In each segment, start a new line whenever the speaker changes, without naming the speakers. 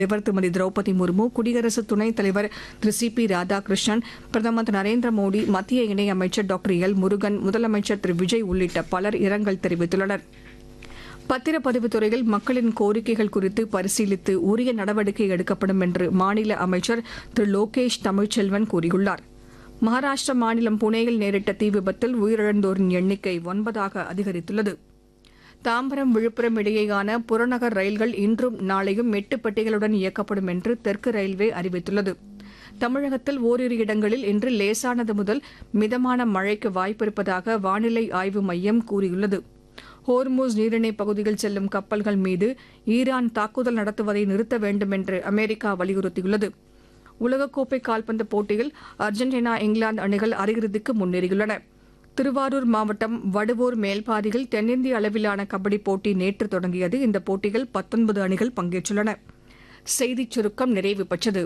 தலைவர் திருமதி திரௌபதி முர்மு குடியரசு துணைத் தலைவர் திரு சி பி ராதாகிருஷ்ணன் பிரதமர் திரு நரேந்திர மோடி மத்திய இணையமைச்சர் டாக்டர் எல் முருகன் முதலமைச்சர் திரு விஜய் உள்ளிட்ட பலர் இரங்கல் தெரிவித்துள்ளனர் பத்திரப்பதிவுத் துறையில் மக்களின் கோரிக்கைகள் குறித்து பரிசீலித்து உரிய நடவடிக்கை எடுக்கப்படும் என்று மாநில அமைச்சர் திரு லோகேஷ் தமிழ்ச்செல்வன் கூறியுள்ளார் மகாராஷ்டிர மாநிலம் புனேயில் நேரிட்ட தீ விபத்தில் உயிரிழந்தோரின் எண்ணிக்கை ஒன்பதாக அதிகரித்துள்ளது தாம்பரம் விழுப்புரம் இடையேயான புறநகர் ரயில்கள் இன்றும் நாளையும் எட்டு பெட்டிகளுடன் இயக்கப்படும் என்று தெற்கு ரயில்வே அறிவித்துள்ளது தமிழகத்தில் ஓரிரு இடங்களில் இன்று லேசானது முதல் மிதமான மழைக்கு வாய்ப்பிருப்பதாக வானிலை ஆய்வு மையம் கூறியுள்ளது ஹோர்மூஸ் நீரிணை பகுதியில் செல்லும் கப்பல்கள் மீது ஈரான் தாக்குதல் நடத்துவதை நிறுத்த வேண்டும் என்று அமெரிக்கா வலியுறுத்தியுள்ளது உலகக்கோப்பை கால்பந்து போட்டியில் அர்ஜென்டினா இங்கிலாந்து அணிகள் அரையிறுதிக்கு முன்னேறியுள்ளன திருவாரூர் மாவட்டம் வடுவூர் மேல்பாதியில் தென்னிந்திய அளவிலான கபடி போட்டி நேற்று தொடங்கியது இந்த போட்டியில் பத்தொன்பது அணிகள் பங்கேற்றுள்ளன செய்திச் சுருக்கம் நிறைவு பெற்றது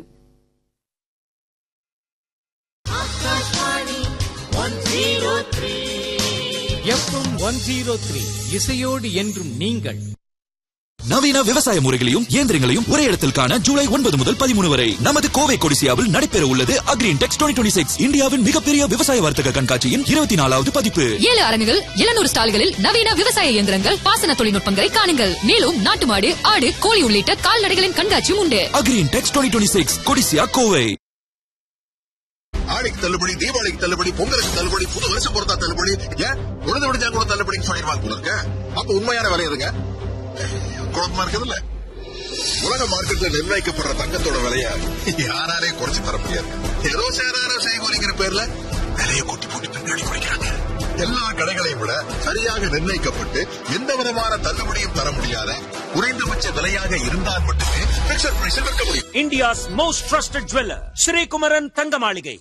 எஃப்எம் ஒன் ஜீரோ த்ரீ இசையோடு என்றும் நீங்கள்
நவீன விவசாய முறைகளையும் இயந்திரங்களையும் ஒரே இடத்தில் காண ஜூலை ஒன்பது முதல் பதிமூணு வரை நமது கோவை கொடிசியாவில் நடைபெற உள்ளது அக்ரீன் டெக்ஸ் டுவெண்ட்டி சிக்ஸ் இந்தியாவின் மிகப்பெரிய விவசாய வர்த்தக கண்காட்சியின் இருபத்தி நாலாவது பதிப்பு
ஏழு அரங்குகள் எழுநூறு ஸ்டால்களில் நவீன விவசாய இயந்திரங்கள் பாசன தொழில்நுட்பங்களை காணுங்கள் மேலும் நாட்டு மாடு ஆடு கோழி உள்ளிட்ட கால்நடைகளின் கண்காட்சியும் உண்டு
Agrintex twenty six CODISSIA Kovai
ஆடிக்கு தள்ளுபடி தீபாவளிக்கு தள்ளுபடி பொங்கலுக்கு தள்ளுபடி புது வருஷம் பொறுத்தா தள்ளுபடி ஏன் உழுது விடுஞ்சா கூட தள்ளுபடின்னு சொல்லிடுவாங்க போல இருக்க அப்ப உண்மையான விலை எதுங்க குழப்பமா இருக்குதுல்ல உலக மார்க்கெட்ல நிர்ணயிக்கப்படுற தங்கத்தோட விலைய யாராலே குறைச்சு தர முடியாது ஏதோ சேராரோ செய்கூலிங்கிற பேர்ல விலையை கூட்டி போட்டு பின்னாடி குறைக்கிறாங்க எல்லா கடைகளையும் விட சரியாக நிர்ணயிக்கப்பட்டு எந்த விதமான தள்ளுபடியும் தர முடியாத குறைந்தபட்ச விலையாக இருந்தால் மட்டுமே பிக்சர் பிரைஸில் விற்க முடியும்
India's most trusted jeweller Sreekumaran தங்க மாளிகை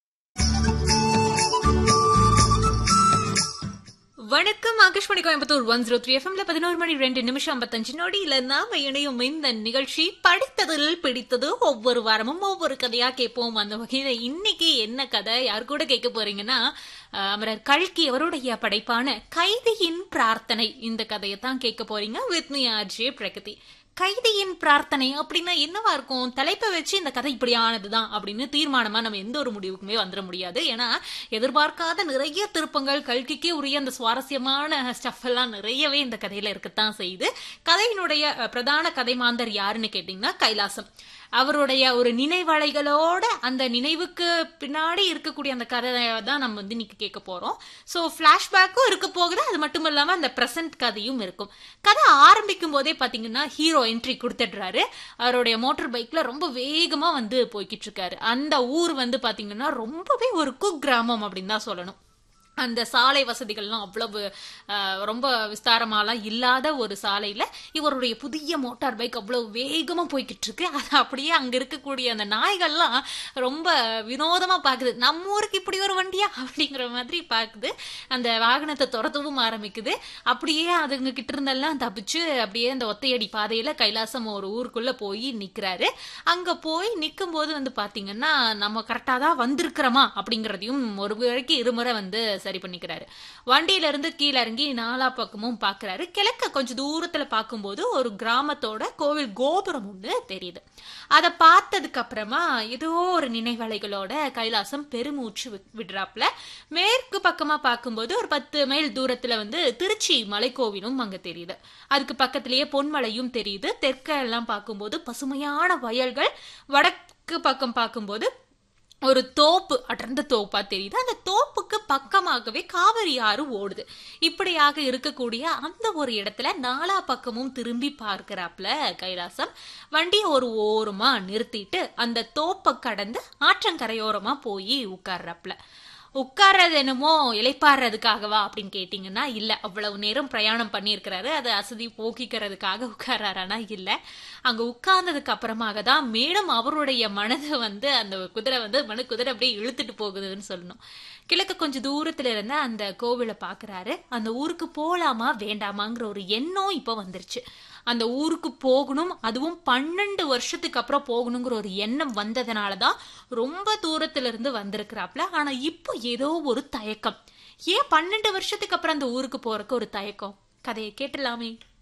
வணக்கம் Akashvani Coimbatore one zero three எஃப்எம்ல பதினோரு மணி ரெண்டு நிமிஷம் ஐம்பத்தஞ்சு நொடியில நாம இணையும் இந்த நிகழ்ச்சி படித்ததில் பிடித்தது ஒவ்வொரு வாரமும் ஒவ்வொரு கதையா கேட்போம் அந்த வகையில இன்னைக்கு என்ன கதை யார் கூட கேட்க போறீங்கன்னா அஹ், அமரர் கல்கி அவருடைய படைப்பான கைதியின் பிரார்த்தனை இந்த கதையை தான் கேட்க போறீங்க வித் மீ ஆர்ஜே பிரகதி கைதியின் பிரார்த்தனை அப்படின்னா என்னவா இருக்கும் தலைப்பை வச்சு இந்த கதை இப்படியானதுதான் அப்படின்னு தீர்மானமா நம்ம எந்த ஒரு முடிவுக்குமே வந்துட முடியாது ஏன்னா எதிர்பார்க்காத நிறைய திருப்பங்கள் கல்கிக்கே உரிய அந்த சுவாரஸ்யமான ஸ்டஃப் எல்லாம் நிறையவே இந்த கதையில இருக்கத்தான் செய்யுது கதையினுடைய அஹ், பிரதான கதை மாந்தர் யாருன்னு கேட்டீங்கன்னா கைலாசம் அவருடைய ஒரு நினைவலைகளோட அந்த நினைவுக்கு பின்னாடி இருக்கக்கூடிய அந்த கதையை தான் நம்ம வந்து இன்னைக்கு கேட்க போறோம் ஸோ ஃபிளாஷ்பேக்கும் இருக்க போகுது அது மட்டும் இல்லாம அந்த பிரசன்ட் கதையும் இருக்கும் கதை ஆரம்பிக்கும் போதே பாத்தீங்கன்னா ஹீரோ என்ட்ரி கொடுத்துடுறாரு அவருடைய மோட்டார் பைக்ல ரொம்ப வேகமா வந்து போய்கிட்டு இருக்காரு அந்த ஊர் வந்து பாத்தீங்கன்னா ரொம்பவே ஒரு குக்கிராமம் அப்படின்னு தான் சொல்லணும் அந்த சாலை வசதிகள்லாம் அவ்வளவு அஹ், ரொம்ப விஸ்தாரமாலாம் இல்லாத ஒரு சாலையில இவருடைய புதிய மோட்டார் பைக் அவ்வளவு வேகமா போய்கிட்டு இருக்கு அது அப்படியே அங்க இருக்கக்கூடிய அந்த நாய்கள்லாம் ரொம்ப வினோதமா பாக்குது நம்ம ஊருக்கு இப்படி ஒரு வண்டியா அப்படிங்கிற மாதிரி பாக்குது அந்த வாகனத்தை துரத்தவும் ஆரம்பிக்குது அப்படியே அதுங்க கிட்ட இருந்தெல்லாம் தப்பிச்சு அப்படியே அந்த ஒத்தையடி பாதையில கைலாசம் ஒரு ஊருக்குள்ள போய் நிக்கிறாரு அங்க போய் நிக்கும் போது வந்து பாத்தீங்கன்னா நம்ம கரெக்டா தான் வந்திருக்கிறோமா அப்படிங்கறதையும் ஒரு வரைக்கும் இருமுறை வந்து சரி பண்ணிக்கிறாரு வண்டியில இருந்து கீழே இறங்கி நாலா பக்கமும் பாக்குறாரு கிழக்க கொஞ்சம் தூரத்துல பார்க்கும்போது ஒரு கிராமத்தோட கோவில் கோபுரம் ஒண்ணு தெரியுது அதை பார்த்ததுக்கு அப்புறமா ஏதோ ஒரு நினைவலைகளோட கைலாசம் பெருமூச்சு வி- விடுறாப்புல மேற்கு பக்கமா பார்க்கும்போது ஒரு பத்து மைல் தூரத்துல வந்து திருச்சி மலைக்கோவிலும் அங்க தெரியுது அதுக்கு பக்கத்திலேயே பொன்மலையும் தெரியுது தெற்க எல்லாம் பார்க்கும்போது பசுமையான வயல்கள் வடக்கு பக்கம் பார்க்கும்போது ஒரு தோப்பு அடர்ந்த தோப்பா தெரியுது அந்த தோப்புக்கு பக்கமாகவே காவிரி ஆறு ஓடுது இப்படியாக இருக்கக்கூடிய அந்த ஒரு இடத்துல நாலா பக்கமும் திரும்பி பார்க்கிறாப்ல கைலாசம் வண்டியை ஒரு ஓரமா நிறுத்திட்டு அந்த தோப்பை கடந்து ஆற்றங்கரையோரமா போய் உட்கார்றாப்ல உட்கார்றது என்னமோ இலைப்பாடுறதுக்காகவா அப்படின்னு கேட்டிங்கன்னா இல்ல அவ்வளவு நேரம் பிரயாணம் பண்ணியிருக்கிறாரு அதை அசதி போக்கிக்கிறதுக்காக உட்கார்றாரானா இல்ல அங்க உட்கார்ந்ததுக்கு அப்புறமாக தான் மேலும் அவருடைய மனதை வந்து அந்த குதிரை வந்து மனு குதிரை அப்படியே இழுத்துட்டு போகுதுன்னு சொல்லணும் கிழக்கு கொஞ்சம் தூரத்துல இருந்த அந்த கோவிலை பாக்குறாரு அந்த ஊருக்கு போலாமா வேண்டாமாங்கிற ஒரு எண்ணம் இப்ப வந்துருச்சு அந்த ஊருக்கு போகணும் அதுவும் பன்னெண்டு வருஷத்துக்கு அப்புறம் போகணுங்கிற ஒரு எண்ணம் வந்ததுனாலதான் ரொம்ப தூரத்துல இருந்து வந்திருக்கிறாப்ல ஆனா இப்போ ஏதோ ஒரு தயக்கம் ஏன் பன்னெண்டு வருஷத்துக்கு அப்புறம் அந்த ஊருக்கு போறதுக்கு ஒரு தயக்கம் கதையை கேட்டலாமே